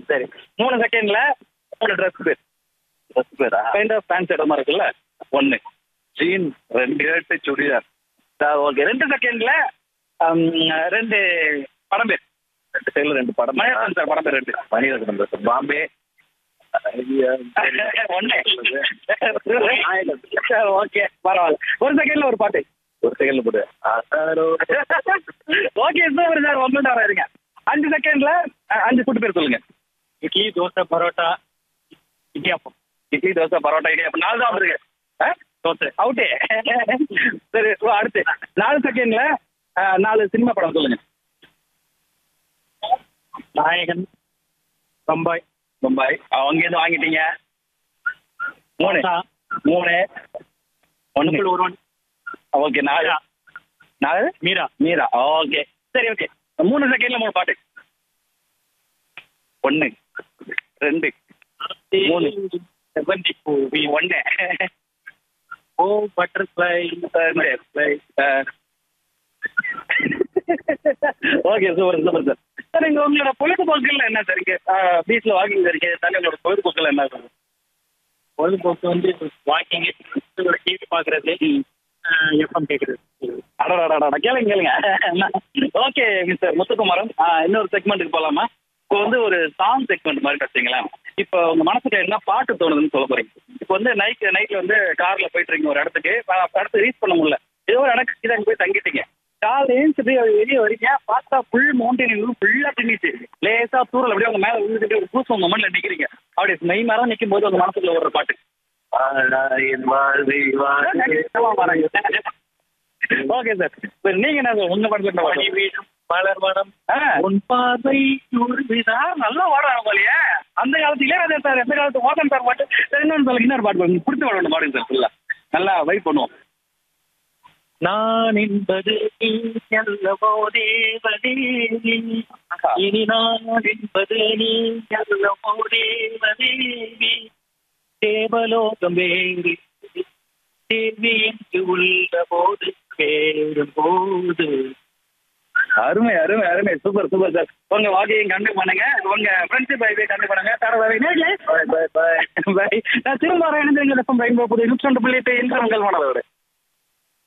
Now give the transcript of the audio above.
சரி மூணு செகண்ட்ல மூணு ட்ரெஸ் பேர் ட்ரெஸ் பேரா கைண்ட் ஆஃப் ஃபேன்ஸ் இடமா இருக்குல்ல ஒன்னு ஜீன் ரெண்டு ஷர்ட் சுடிதார் ஓகே ரெண்டு செகண்ட்ல ரெண்டு படம் பேர் ரெண்டு சைடுல ரெண்டு படம் மணிரத்னம் சார் படம் பேர் ரெண்டு மணிரத்னம் பேர் பாம்பே ஓகே பரவாயில்ல ஒரு செகண்ட்ல ஒரு பாட்டு ஒரு செகண்ட்ல போடு ஆசாரோ ஓகே சூப்பர் சார் வந்துட்டாரா இருங்க அஞ்சு செகண்ட்ல அஞ்சு ஃபுட் பேர் சொல்லுங்க இட்லி தோசை பரோட்டா இடியாப்பம் இட்லி தோசை பரோட்டா இடியாப்பம் நாலு தான் இருக்கு தோசை அவுட்டே சரி ஓ, அடுத்து நாலு செகண்ட்ல நாலு சினிமா படம் சொல்லுங்க நாயகன் பம்பாய் மும்பாய் அவங்க எதுவும் வாங்கிட்டீங்க மூணு ஆ. மூணு ஒன்று ஒன்றுக்குள் ஒருவன் ஓகே நாலு நாலு மீரா மீரா ஓகே சரி ஓகே மூணு செகண்ட்ல மூணு பாட்டு ஒன்று ரெண்டு மூணு. செவ்வந்தி பூவி ஒன்று ஓ butterfly okay super super sir sir இங்க உங்களோட பொழுதுபோக்குகள் என்ன சார் இங்க பீச்ல வாக்கிங் இருக்கு தானே உங்களோட பொழுதுபோக்குகள் என்ன சார் பொழுதுபோக்கு வந்து வாக்கிங் டிவி பார்க்கறது எஃப்எம் கேட்கறது அடடா கேளுங்க கேளுங்க ஓகே மிஸ்டர் முத்துக்குமாரன் ஆ, இன்னொரு செக்மெண்ட்டுக்கு போலாமா இப்போ வந்து ஒரு சாங் செக்மெண்ட் மாதிரி வச்சுங்களேன் இப்போ உங்க மனசுக்கு என்ன பாட்டு தோணுதுன்னு சொல்ல போறீங்க இப்போ வந்து நைட் நைட்ல வந்து கார்ல போயிட்டு இருக்கீங்க ஒரு இடத்துக்கு ஆ, இடத்துக்கு ரீச் பண்ண முடியல ஏதோ ஒரு இடத்துக்கு அங்க போய் தங்கிட்டீங்க கால் ஏஞ்சிட்டு வெளியே வரீங்க பார்த்தா ஃபுல் மவுண்டைன் ஃபுல்லா திணிச்சு லேசா தூரல் அப்படியே உங்க மேல விழுந்துட்டு ஒரு பூசம் மொமெண்ட்ல நிக்கிறீங்க அப்படியே மெய் மரம் நிற்கும் போது உங்க மனசுக்குள்ள ஒரு பாட்டு ஆளாயின் வாழ்வை வாழ்வை ஓகே சார் இப்போ நீங்க என்ன சார் உங்க படத்துல மணி வீடும் மலர் மனம் ஆ உன் பார்வை நூறுவிதா சார் நல்லா ஓடுறாங்க போலயே அந்த காலத்து இளையராஜா சார் எந்த காலத்து ஓட்டம் சார் பாட்டு சரி, இன்னொரு சொல்லுங்க இன்னொரு பாட்டு பாருங்க பிடிச்ச பாட்டு ஒன்று பாடுங்க சார் ஃபுல்லா நல்லா வைப் பண்ணுவோம் நான் என்பது நீ அல்லவோ தேவனே நீ. இனி நான் என்பது நீ அல்லவோ தேவனே நீ. தேவலோகம் வேறு தேவி என்று உள்ள போது வேறும் போது அருமை அருமை அருமை சூப்பர் சூப்பர் சார் உங்க வாக்கியம் கண்டு பண்ணுங்க உங்க ஃப்ரெண்ட்ஷிப் ஐவே கண்டு பண்ணுங்க தர பாய் பாய் பாய் பை நான் திரும்ப வரேன் ரெயின்போ புதிய நூற்றி ரெண்டு புள்ளி எட்டு இன்று உங்கள் மாணவரோட